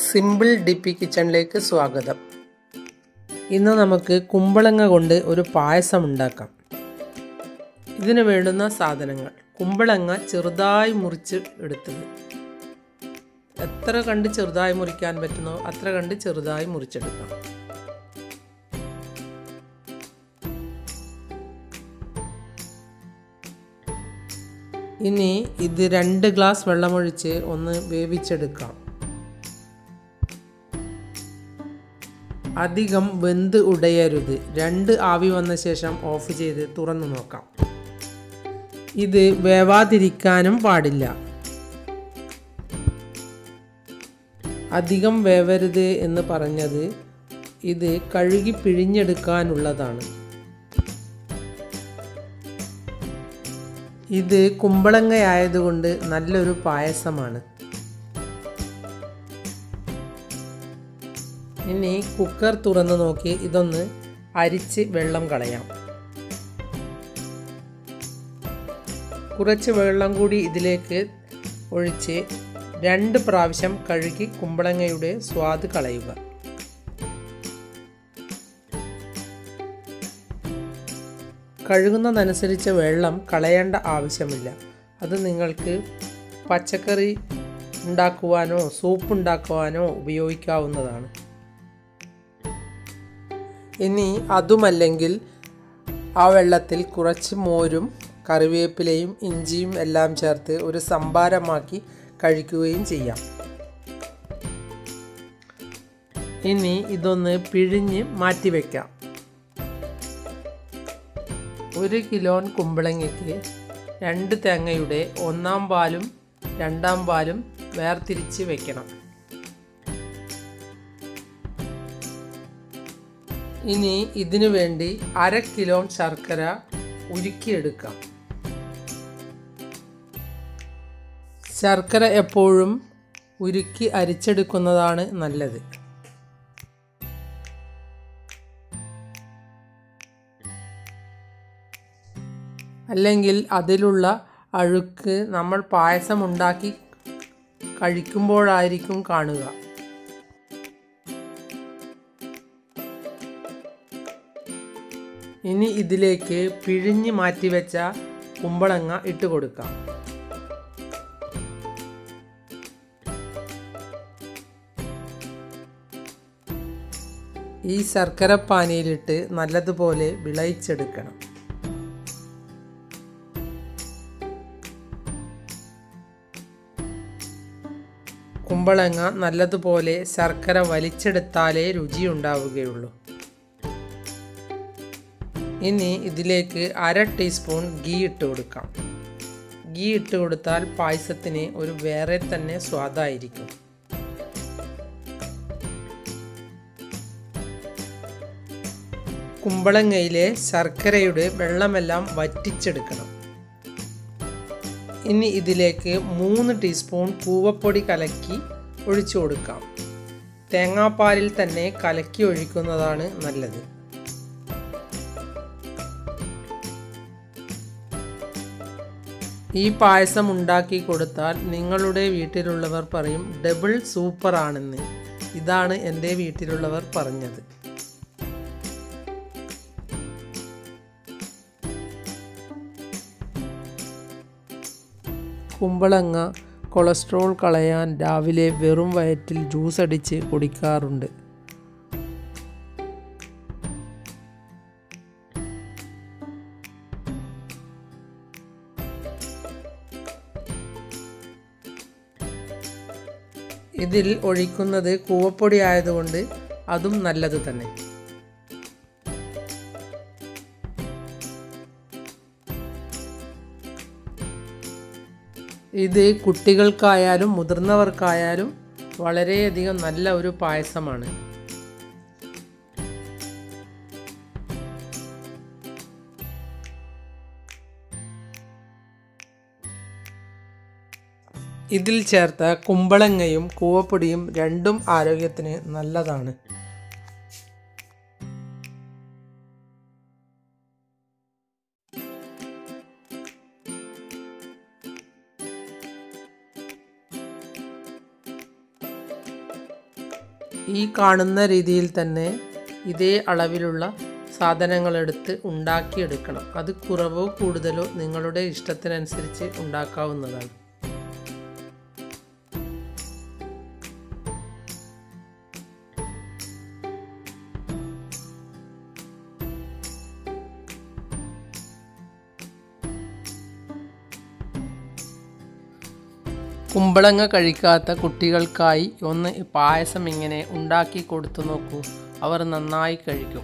simple D P കിച്ചണിലേക്ക് സ്വാഗതം ഇന്ന് നമുക്ക് കുമ്പളങ്ങ കൊണ്ട് ഒരു പായസം ഉണ്ടാക്കാം ഇതിന് വേണ്ടുന്ന സാധനങ്ങൾ കുമ്പളങ്ങ ചെറുതായി മുറിച്ച് എടുത്തത് എത്ര കണ്ട് ചെറുതായി മുറിക്കാൻ പറ്റുന്നോ അത്ര കണ്ട് ചെറുതായി മുറിച്ചെടുക്കാം ഇനി ഇത് രണ്ട് ഗ്ലാസ് വെള്ളമൊഴിച്ച് ഒന്ന് വേവിച്ചെടുക്കാം അധികം വെന്ത് ഉടയരുത് രണ്ട് ആവി വന്ന ശേഷം ഓഫ് ചെയ്ത് തുറന്നു നോക്കാം ഇത് വേവാതിരിക്കാനും പാടില്ല അധികം വേവരുത് എന്ന് പറഞ്ഞത് ഇത് കഴുകി പിഴിഞ്ഞെടുക്കാനുള്ളതാണ് ഇത് കുമ്പളങ്ങയായതുകൊണ്ട് നല്ലൊരു പായസമാണ് ഇനി കുക്കർ തുറന്ന് നോക്കി ഇതൊന്ന് അരിച്ച് വെള്ളം കളയാം കുറച്ച് വെള്ളം കൂടി ഇതിലേക്ക് ഒഴിച്ച് രണ്ട് പ്രാവശ്യം കഴുകി കുമ്പളങ്ങയുടെ സ്വാദ് കളയുക കഴുകുന്നതനുസരിച്ച് വെള്ളം കളയേണ്ട ആവശ്യമില്ല അത് നിങ്ങൾക്ക് പച്ചക്കറി ഉണ്ടാക്കുവാനോ സൂപ്പ് ഉണ്ടാക്കുവാനോ ഉപയോഗിക്കാവുന്നതാണ് ഇനി അതുമല്ലെങ്കിൽ ആ വെള്ളത്തിൽ കുറച്ച് മോരും കറിവേപ്പിലയും ഇഞ്ചിയും എല്ലാം ചേർത്ത് ഒരു സംഭാരമാക്കി കഴിക്കുകയും ചെയ്യാം ഇനി ഇതൊന്ന് പിഴിഞ്ഞ് മാറ്റിവെക്കാം ഒരു കിലോൻ കുമ്പളങ്ങയ്ക്ക് രണ്ട് തേങ്ങയുടെ ഒന്നാം പാലും രണ്ടാം പാലും വേർതിരിച്ച് വെക്കണം ഇനി ഇതിനു വേണ്ടി അര കിലോ ശർക്കര ഉരുക്കിയെടുക്കാം ശർക്കര എപ്പോഴും ഉരുക്കി അരിച്ചെടുക്കുന്നതാണ് നല്ലത് അല്ലെങ്കിൽ അതിലുള്ള അഴുക്ക് നമ്മൾ പായസം ഉണ്ടാക്കി കഴിക്കുമ്പോഴായിരിക്കും കാണുക ഇനി ഇതിലേക്ക് പിഴിഞ്ഞ് മാറ്റിവെച്ച കുമ്പളങ്ങ ഇട്ട് കൊടുക്കാം ഈ ശർക്കര പാനിയിലിട്ട് നല്ലതുപോലെ വിളയിച്ചെടുക്കണം കുമ്പളങ്ങ നല്ലതുപോലെ ശർക്കര വലിച്ചെടുത്താലേ രുചിയുണ്ടാവുകയുള്ളൂ ഇനി ഇതിലേക്ക് അര ടീസ്പൂൺ ഗീ ഇട്ട് കൊടുക്കാം ഗീ ഇട്ട് കൊടുത്താൽ പായസത്തിന് ഒരു വേറെ തന്നെ സ്വാദായിരിക്കും കുമ്പളങ്ങയിലെ ശർക്കരയുടെ വെള്ളമെല്ലാം വറ്റിച്ചെടുക്കണം ഇനി ഇതിലേക്ക് മൂന്ന് ടീസ്പൂൺ കൂവപ്പൊടി കലക്കി ഒഴിച്ചു കൊടുക്കാം തേങ്ങാപ്പാലിൽ തന്നെ കലക്കി ഒഴിക്കുന്നതാണ് നല്ലത് ഈ പായസം ഉണ്ടാക്കി കൊടുത്താൽ നിങ്ങളുടെ വീട്ടിലുള്ളവർ പറയും ഡബിൾ സൂപ്പർ ആണെന്ന് ഇതാണ് എൻ്റെ വീട്ടിലുള്ളവർ പറഞ്ഞത് കുമ്പളങ്ങ കൊളസ്ട്രോൾ കളയാൻ രാവിലെ വെറും വയറ്റിൽ ജ്യൂസ് അടിച്ച് കുടിക്കാറുണ്ട് ഇതിൽ ഒഴിക്കുന്നത് കൂവപ്പൊടി ആയതുകൊണ്ട് അതും നല്ലത് തന്നെ ഇത് കുട്ടികൾക്കായാലും മുതിർന്നവർക്കായാലും വളരെയധികം നല്ല ഒരു പായസമാണ് ഇതിൽ ചേർത്ത കുമ്പളങ്ങയും കൂവപ്പൊടിയും രണ്ടും ആരോഗ്യത്തിന് നല്ലതാണ് ഈ കാണുന്ന രീതിയിൽ തന്നെ ഇതേ അളവിലുള്ള സാധനങ്ങളെടുത്ത് ഉണ്ടാക്കിയെടുക്കണം അത് കുറവോ കൂടുതലോ നിങ്ങളുടെ ഇഷ്ടത്തിനനുസരിച്ച് ഉണ്ടാക്കാവുന്നതാണ് കുമ്പളങ്ങ കഴിക്കാത്ത കുട്ടികൾക്കായി ഒന്ന് പായസം ഇങ്ങനെ ഉണ്ടാക്കി കൊടുത്തു നോക്കൂ അവർ നന്നായി കഴിക്കും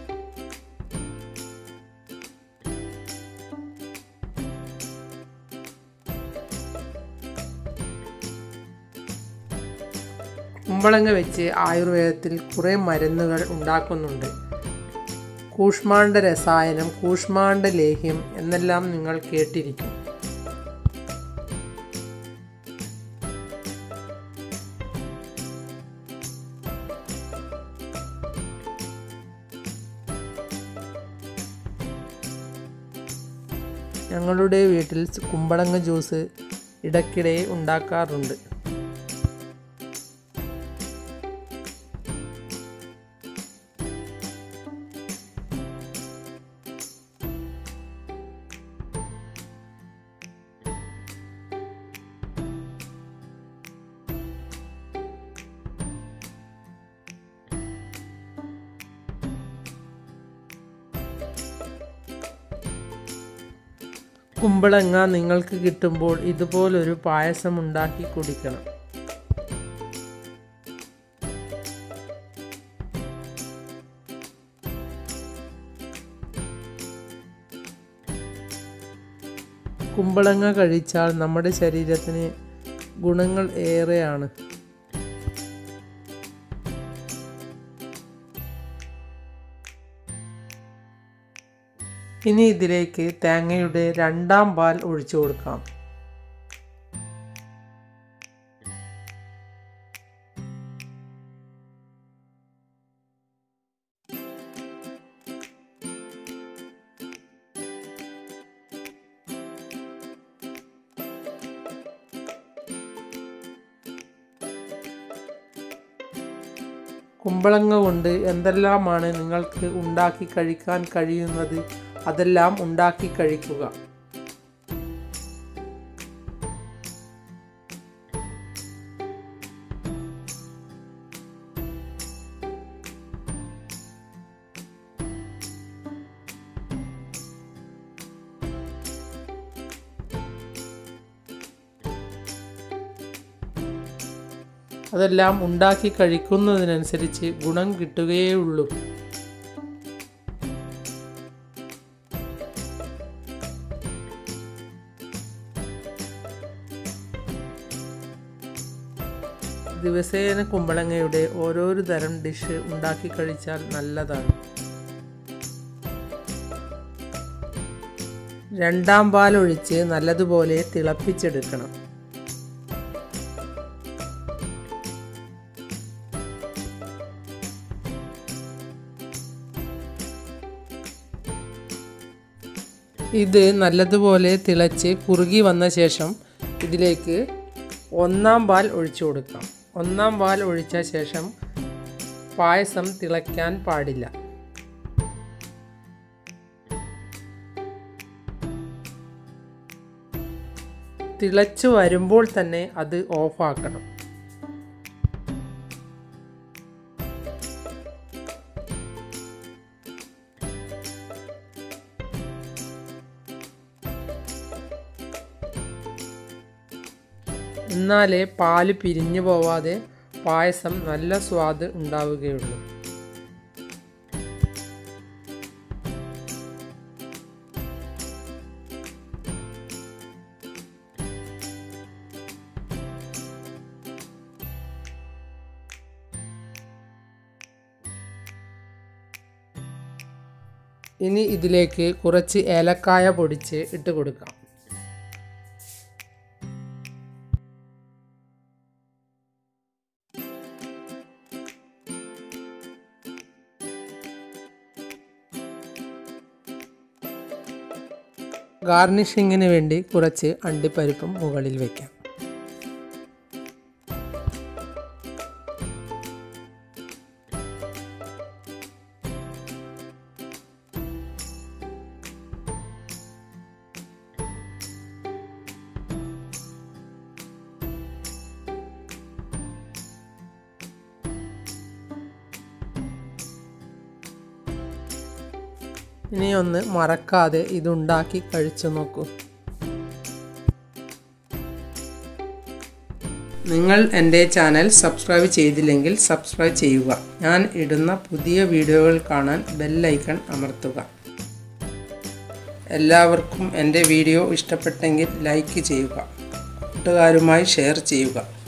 കുമ്പളങ്ങ വെച്ച് ആയുർവേദത്തിൽ കുറേ മരുന്നുകൾ ഉണ്ടാക്കുന്നുണ്ട് കൂഷ്മാണ്ഡ രസായനം കൂഷ്മാണ്ഡ ലേഹ്യം എന്നെല്ലാം നിങ്ങൾ കേട്ടിരിക്കും ഞങ്ങളുടെ വീട്ടിൽ കുമ്പളങ്ങ ജ്യൂസ് ഇടയ്ക്കിടെ ഉണ്ടാക്കാറുണ്ട് കുമ്പളങ്ങ നിങ്ങൾക്ക് കിട്ടുമ്പോൾ ഇതുപോലൊരു പായസം ഉണ്ടാക്കി കുടിക്കണം കുമ്പളങ്ങ കഴിച്ചാൽ നമ്മുടെ ശരീരത്തിന് ഗുണങ്ങൾ ഏറെയാണ് ഇനി ഇതിലേക്ക് തേങ്ങയുടെ രണ്ടാം പാൽ ഒഴിച്ചു കൊടുക്കാം കുമ്പളങ്ങ കൊണ്ട് എന്തെല്ലാമാണ് നിങ്ങൾക്ക് ഉണ്ടാക്കി കഴിക്കാൻ കഴിയുന്നത് അതെല്ലാം ഉണ്ടാക്കി കഴിക്കുക അതെല്ലാം ഉണ്ടാക്കി കഴിക്കുന്നതിനനുസരിച്ച് ഗുണം കിട്ടുകയേ ഉള്ളൂ ദിവസേന കുമ്പളങ്ങയുടെ ഓരോരു തരം ഡിഷ് ഉണ്ടാക്കി കഴിച്ചാൽ നല്ലതാണ് രണ്ടാം പാലൊഴിച്ച് നല്ലതുപോലെ തിളപ്പിച്ചെടുക്കണം ഇത് നല്ലതുപോലെ തിളച്ച് കുറുകി വന്ന ശേഷം ഇതിലേക്ക് ഒന്നാം പാൽ ഒഴിച്ചു കൊടുക്കാം ഒന്നാം പാൽ ഒഴിച്ച ശേഷം പായസം തിളയ്ക്കാൻ പാടില്ല തിളച്ചു വരുമ്പോൾ തന്നെ അത് ഓഫാക്കണം എന്നാലേ പാല് പിരിഞ്ഞു പോവാതെ പായസം നല്ല സ്വാദ് ഉണ്ടാവുകയുള്ളൂ ഇനി ഇതിലേക്ക് കുറച്ച് ഏലക്കായ പൊടിച്ച് ഇട്ട് കൊടുക്കാം ഗാർണിഷിങ്ങിന് വേണ്ടി കുറച്ച് അണ്ടിപ്പരിപ്പും മുകളിൽ വയ്ക്കാം ഇനി ഒന്ന് മറക്കാതെ ഇതുണ്ടാക്കി കഴിച്ചു നോക്കൂ നിങ്ങൾ എൻ്റെ ചാനൽ സബ്സ്ക്രൈബ് ചെയ്തില്ലെങ്കിൽ സബ്സ്ക്രൈബ് ചെയ്യുക ഞാൻ ഇടുന്ന പുതിയ വീഡിയോകൾ കാണാൻ ബെല്ലൈക്കൺ അമർത്തുക എല്ലാവർക്കും എൻ്റെ വീഡിയോ ഇഷ്ടപ്പെട്ടെങ്കിൽ ലൈക്ക് ചെയ്യുക കൂട്ടുകാരുമായി ഷെയർ ചെയ്യുക